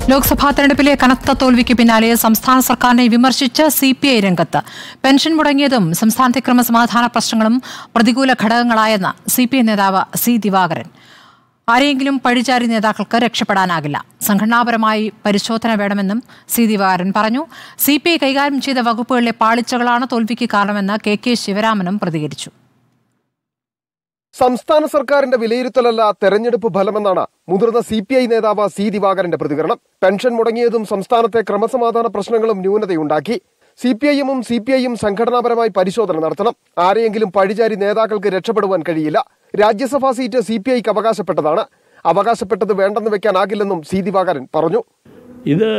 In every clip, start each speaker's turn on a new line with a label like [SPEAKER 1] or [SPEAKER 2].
[SPEAKER 1] ലോക്സഭാ തെരഞ്ഞെടുപ്പിലെ കനത്ത തോൽവിക്ക് പിന്നാലെ സംസ്ഥാന സർക്കാരിനെ വിമർശിച്ച് സി പി ഐ രംഗത്ത് പെൻഷൻ മുടങ്ങിയതും സംസ്ഥാനത്തെ ക്രമസമാധാന പ്രശ്നങ്ങളും പ്രതികൂല ഘടകങ്ങളായെന്ന് സി പി ഐ നേതാവ് സി ദിവാകരൻ ആരെയെങ്കിലും പഴിചാരി നേതാക്കൾക്ക് രക്ഷപ്പെടാനാകില്ല സംഘടനാപരമായി പരിശോധന വേണമെന്നും സി ദിവാകരൻ പറഞ്ഞു സി പി ഐ കൈകാര്യം ചെയ്ത വകുപ്പുകളിലെ പാളിച്ചകളാണ് തോൽവിക്ക് കാരണമെന്ന് കെ കെ ശിവരാമനും പ്രതികരിച്ചു
[SPEAKER 2] സംസ്ഥാന സർക്കാരിന്റെ വിലയിരുത്തലല്ല തെരഞ്ഞെടുപ്പ് ഫലമെന്നാണ് മുതിർന്ന സി പി ഐ നേതാവ് സി ദിവാകരന്റെ പ്രതികരണം പെൻഷൻ മുടങ്ങിയതും സംസ്ഥാനത്തെ ക്രമസമാധാന പ്രശ്നങ്ങളും ന്യൂനതയുണ്ടാക്കി സി പി ഐഎമ്മും സി പി ഐയും സംഘടനാപരമായി പരിശോധന നടത്തണം ആരെയെങ്കിലും പഴിചാരി നേതാക്കൾക്ക് രക്ഷപ്പെടുവാൻ കഴിയില്ല രാജ്യസഭാ സീറ്റ് സി പി ഐക്ക് അവകാശപ്പെട്ടതാണ് അവകാശപ്പെട്ടത് വേണ്ടെന്ന് വെക്കാനാകില്ലെന്നും സി ദിവാകരൻ പറഞ്ഞു
[SPEAKER 3] ഇത്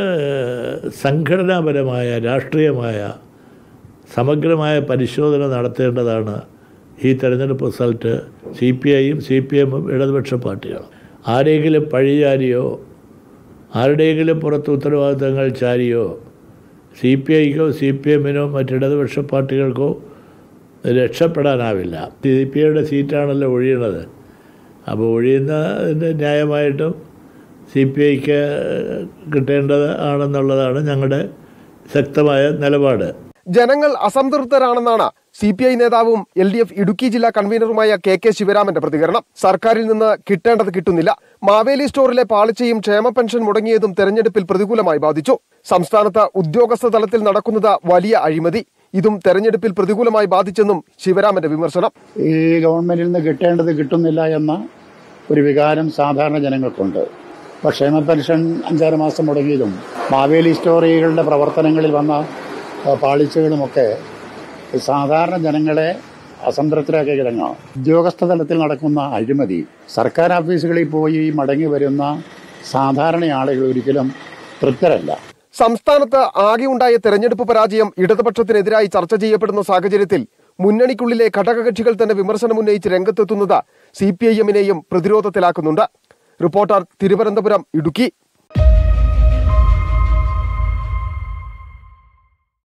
[SPEAKER 3] സംഘടനാപരമായ രാഷ്ട്രീയമായ സമഗ്രമായ പരിശോധന നടത്തേണ്ടതാണ് ഈ തെരഞ്ഞെടുപ്പ് റിസൾട്ട് സി പി ഐയും സി പി എമ്മും ഇടതുപക്ഷ പാർട്ടികളും ആരെങ്കിലും പഴിചാരിയോ ആരുടെയെങ്കിലും പുറത്ത് ഉത്തരവാദിത്തങ്ങൾ ചാരിയോ സി പി ഐക്കോ സി പി എമ്മിനോ മറ്റിടതുപക്ഷ പാർട്ടികൾക്കോ രക്ഷപ്പെടാനാവില്ല സി പി ഐയുടെ സീറ്റാണല്ലോ ഒഴിയണത് അപ്പോൾ ഒഴിയുന്നതിൻ്റെ ന്യായമായിട്ടും സി പി ഐക്ക് കിട്ടേണ്ടത് ആണെന്നുള്ളതാണ് ഞങ്ങളുടെ ശക്തമായ നിലപാട്
[SPEAKER 2] ജനങ്ങൾ അസംതൃപ്തരാണെന്നാണ് സി പി ഐ നേതാവും എൽ ഡി എഫ് ഇടുക്കി ജില്ലാ കൺവീനറുമായ കെ കെ ശിവരാമന്റെ പ്രതികരണം സർക്കാരിൽ നിന്ന് കിട്ടേണ്ടത് കിട്ടുന്നില്ല മാവേലി സ്റ്റോറിലെ പാളിച്ചയും ക്ഷേമ പെൻഷൻ മുടങ്ങിയതും തെരഞ്ഞെടുപ്പിൽ പ്രതികൂലമായി ബാധിച്ചു സംസ്ഥാനത്ത് ഉദ്യോഗസ്ഥ തലത്തിൽ നടക്കുന്നത് വലിയ അഴിമതി ഇതും തെരഞ്ഞെടുപ്പിൽ പ്രതികൂലമായി ബാധിച്ചെന്നും ശിവരാമന്റെ വിമർശനം
[SPEAKER 4] ഈ ഗവൺമെന്റിൽ നിന്ന് കിട്ടേണ്ടത് കിട്ടുന്നില്ല എന്ന ഒരു വികാരം സാധാരണ ജനങ്ങൾക്കുണ്ട് അപ്പോൾ ക്ഷേമ പെൻഷൻ അഞ്ചാറ് മാസം മുടങ്ങിയതും മാവേലി സ്റ്റോറികളുടെ പ്രവർത്തനങ്ങളിൽ വന്ന ആ, പാളിച്ചകളുമൊക്കെ സാധാരണ ജനങ്ങളെ അസംതൃപ്തരാക്കിയ കിടങ്ങാണ് ഉദ്യോഗസ്ഥ തലത്തിൽ നടക്കുന്ന അഴിമതി സർക്കാർ ഓഫീസുകളിൽ പോയി മടങ്ങി വരുന്ന സാധാരണ ആളുകൾ ഒരിക്കലും തൃപ്തരല്ല
[SPEAKER 2] സംസ്ഥാനത്ത് ആകെ ഉണ്ടായ തെരഞ്ഞെടുപ്പ് പരാജയം ഇടതുപക്ഷത്തിനെതിരായി ചർച്ച ചെയ്യപ്പെടുന്ന സാഹചര്യത്തിൽ മുന്നണിക്കുള്ളിലെ ഘടകകക്ഷികൾ തന്നെ വിമർശനം ഉന്നയിച്ച് രംഗത്തെത്തുന്നത് സി പി ഐ എമ്മിനെയും പ്രതിരോധത്തിലാക്കുന്നുണ്ട് റിപ്പോർട്ടർ തിരുവനന്തപുരം ഇടുക്കി